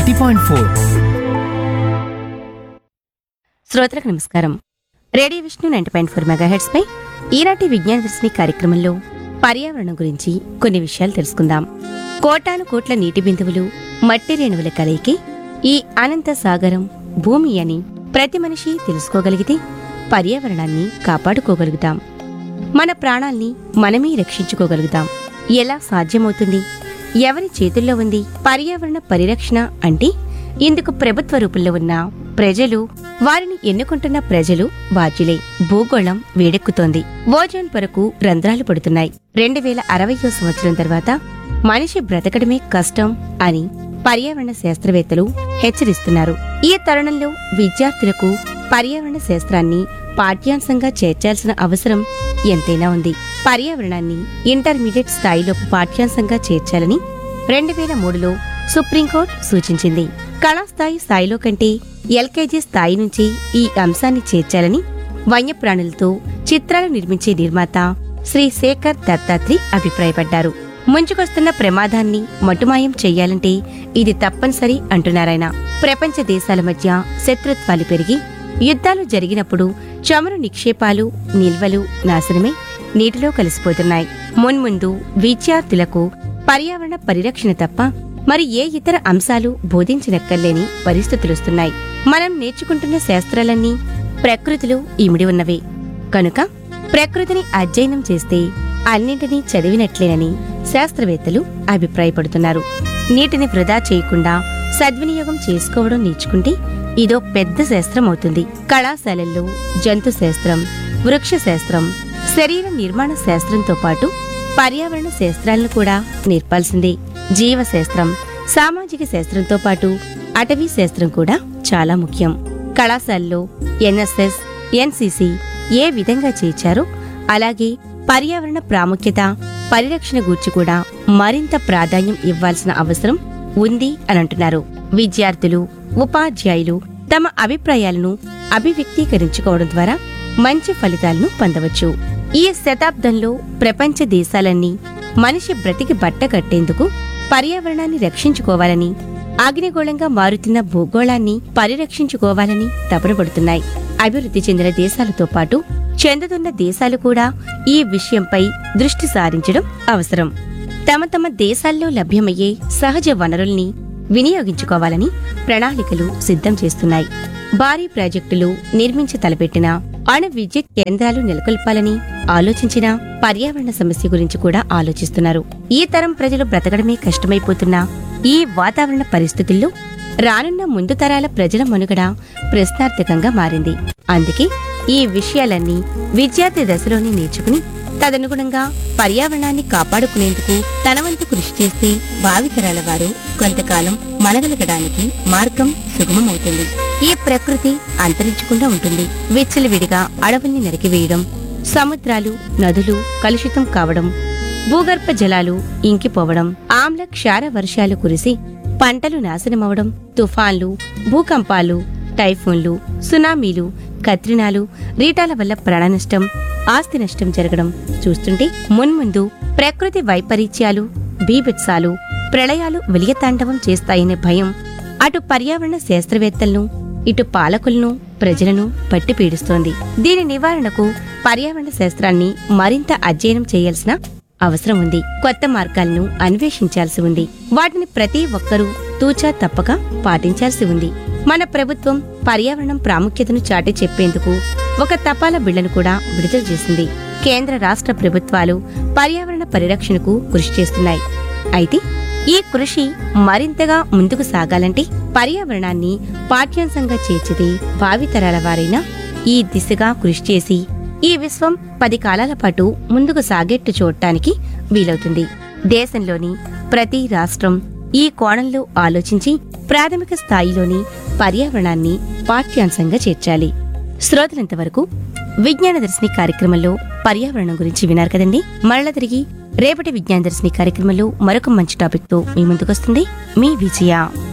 ninety point four శ్రోతలకు నమస్కారం radio Vishnu ninety point four megahertz పై ఈనాటి విజ్ఞాన దర్శిని కార్యక్రమంలో పర్యావరణం గురించి కొన్ని విషయాలు తెలుసుకుందాం కోటాను కోట్ల నీటి బిందువులు మట్టి రేణువుల కలయికి ఈ అనంత సాగరం భూమి అని ప్రతి మనిషి తెలుసుకోగలిగితే పర్యావరణాన్ని కాపాడుకోగలుగుతాం మన ప్రాణాల్ని మనమే రక్షించుకోగలుగుతాం ఎలా సాధ్యమవుతుంది ఎవరి చేతుల్లో ఉంది పర్యావరణ పరిరక్షణ అంటే ఇందుకు ప్రభుత్వ రూపంలో ఉన్న ప్రజలు వారిని ఎన్నుకుంటున్న ప్రజలు బాధ్యులే భూగోళం వేడెక్కుతోంది ఓజోన్ పొరకు రంధ్రాలు పడుతున్నాయి రెండు వేల అరవయో సంవత్సరం తర్వాత మనిషి బ్రతకడమే కష్టం అని పర్యావరణ శాస్త్రవేత్తలు హెచ్చరిస్తున్నారు ఈ తరుణంలో విద్యార్థులకు పర్యావరణ శాస్త్రాన్ని పాఠ్యాంశంగా చేర్చాల్సిన అవసరం ఎంతైనా ఉంది పర్యావరణాన్ని ఇంటర్మీడియట్ స్థాయిలో పాఠ్యాంశంగా చేర్చాలని రెండు వేల మూడులో సుప్రీంకోర్టు సూచించింది కళాస్థాయి స్థాయిలో కంటే ఎల్కేజీ స్థాయి నుంచి ఈ అంశాన్ని చేర్చాలని వన్యప్రాణులతో చిత్రాలు నిర్మించే నిర్మాత శ్రీ శేఖర్ దత్తాత్రి అభిప్రాయపడ్డారు ముంచుకొస్తున్న ప్రమాదాన్ని మటుమాయం చెయ్యాలంటే ఇది తప్పనిసరి అంటున్నారాయన ప్రపంచ దేశాల మధ్య శత్రుత్వాలు పెరిగి యుద్ధాలు జరిగినప్పుడు చమురు నిక్షేపాలు నిల్వలు నాశనమై నీటిలో కలిసిపోతున్నాయి మున్ముందు విద్యార్థులకు పర్యావరణ పరిరక్షణ తప్ప మరి ఏ ఇతర అంశాలు బోధించనక్కర్లేని పరిస్థితులొస్తున్నాయి మనం నేర్చుకుంటున్న శాస్త్రాలన్నీ ప్రకృతిలో ఇమిడి ఉన్నవే కనుక ప్రకృతిని అధ్యయనం చేస్తే అన్నింటినీ చదివినట్లేనని శాస్త్రవేత్తలు అభిప్రాయపడుతున్నారు నీటిని వృధా చేయకుండా సద్వినియోగం చేసుకోవడం నేర్చుకుంటే ఇదో పెద్ద శాస్త్రం అవుతుంది కళాశాలల్లో జంతు శాస్త్రం వృక్ష శాస్త్రం శరీర నిర్మాణ శాస్త్రంతో పాటు పర్యావరణ శాస్త్రాలను కూడా నేర్పాల్సిందే జీవశాస్త్రం సామాజిక శాస్త్రంతో పాటు అటవీ శాస్త్రం కూడా చాలా ముఖ్యం కళాశాలలో ఎన్ఎస్ఎస్ ఎన్సిసి ఏ విధంగా చేర్చారో అలాగే పర్యావరణ ప్రాముఖ్యత పరిరక్షణ గూర్చి కూడా మరింత ప్రాధాన్యం ఇవ్వాల్సిన అవసరం ఉంది అని అంటున్నారు విద్యార్థులు ఉపాధ్యాయులు తమ అభిప్రాయాలను అభివ్యక్తీకరించుకోవడం ద్వారా మంచి ఫలితాలను పొందవచ్చు ఈ శతాబ్దంలో ప్రపంచ దేశాలన్నీ మనిషి బ్రతికి బట్ట కట్టేందుకు పర్యావరణాన్ని రక్షించుకోవాలని అగ్నిగోళంగా మారుతున్న భూగోళాన్ని పరిరక్షించుకోవాలని తపనపడుతున్నాయి అభివృద్ధి చెందిన దేశాలతో పాటు చెందుతున్న దేశాలు కూడా ఈ విషయంపై దృష్టి సారించడం అవసరం తమ తమ దేశాల్లో లభ్యమయ్యే సహజ వనరుల్ని వినియోగించుకోవాలని ప్రణాళికలు సిద్ధం చేస్తున్నాయి భారీ ప్రాజెక్టులు నిర్మించి తలపెట్టిన అణు విద్యుత్ కేంద్రాలు నెలకొల్పాలని ఆలోచించిన పర్యావరణ సమస్య గురించి కూడా ఆలోచిస్తున్నారు ఈ తరం ప్రజలు బ్రతకడమే కష్టమైపోతున్న ఈ వాతావరణ పరిస్థితుల్లో రానున్న ముందు తరాల ప్రజల మనుగడ ప్రశ్నార్థకంగా మారింది అందుకే ఈ విషయాలన్నీ విద్యార్థి దశలోనే నేర్చుకుని తదనుగుణంగా పర్యావరణాన్ని కాపాడుకునేందుకు తన వంతు కృషి చేస్తే భావితరాల వారు కొంతకాలం మనగలగడానికి మార్గం సుగమమవుతుంది ఈ ప్రకృతి అంతరించకుండా ఉంటుంది విచ్చలవిడిగా అడవుల్ని నరికివేయడం సముద్రాలు నదులు కలుషితం కావడం భూగర్భ జలాలు ఇంకిపోవడం ఆమ్ల క్షార వర్షాలు కురిసి పంటలు నాశనమవడం తుఫాన్లు భూకంపాలు టైఫోన్లు సునామీలు కత్రినాలు రీటాల వల్ల ప్రాణనష్టం ఆస్తి నష్టం జరగడం చూస్తుంటే మున్ముందు ప్రకృతి వైపరీత్యాలు బీభత్సాలు ప్రళయాలు వెలియతాండవం చేస్తాయనే భయం అటు పర్యావరణ శాస్త్రవేత్తలను ఇటు పాలకులను ప్రజలను పట్టి పీడిస్తోంది దీని నివారణకు పర్యావరణ శాస్త్రాన్ని మరింత అధ్యయనం చేయాల్సిన అవసరం ఉంది కొత్త మార్గాలను అన్వేషించాల్సి ఉంది వాటిని ప్రతి ఒక్కరూ తూచా తప్పక పాటించాల్సి ఉంది మన ప్రభుత్వం పర్యావరణం ప్రాముఖ్యతను చాటి చెప్పేందుకు ఒక తపాలా బిళ్లను కూడా విడుదల చేసింది కేంద్ర రాష్ట్ర ప్రభుత్వాలు పర్యావరణ పరిరక్షణకు కృషి చేస్తున్నాయి అయితే ఈ కృషి మరింతగా ముందుకు సాగాలంటే పర్యావరణాన్ని పాఠ్యాంశంగా చేర్చితే భావితరాల వారైనా ఈ దిశగా కృషి చేసి ఈ విశ్వం పది కాలాల పాటు ముందుకు సాగేట్టు చూడటానికి వీలవుతుంది దేశంలోని ప్రతి రాష్ట్రం ఈ కోణంలో ఆలోచించి ప్రాథమిక స్థాయిలోని పర్యావరణాన్ని పాఠ్యాంశంగా చేర్చాలి శ్రోతలంతవరకు విజ్ఞాన దర్శిని కార్యక్రమంలో పర్యావరణం గురించి విన్నారు కదండి మరలా తిరిగి రేపటి విజ్ఞాన దర్శిని కార్యక్రమంలో మరొక మంచి టాపిక్ తో మీ ముందుకొస్తుంది మీ విజయ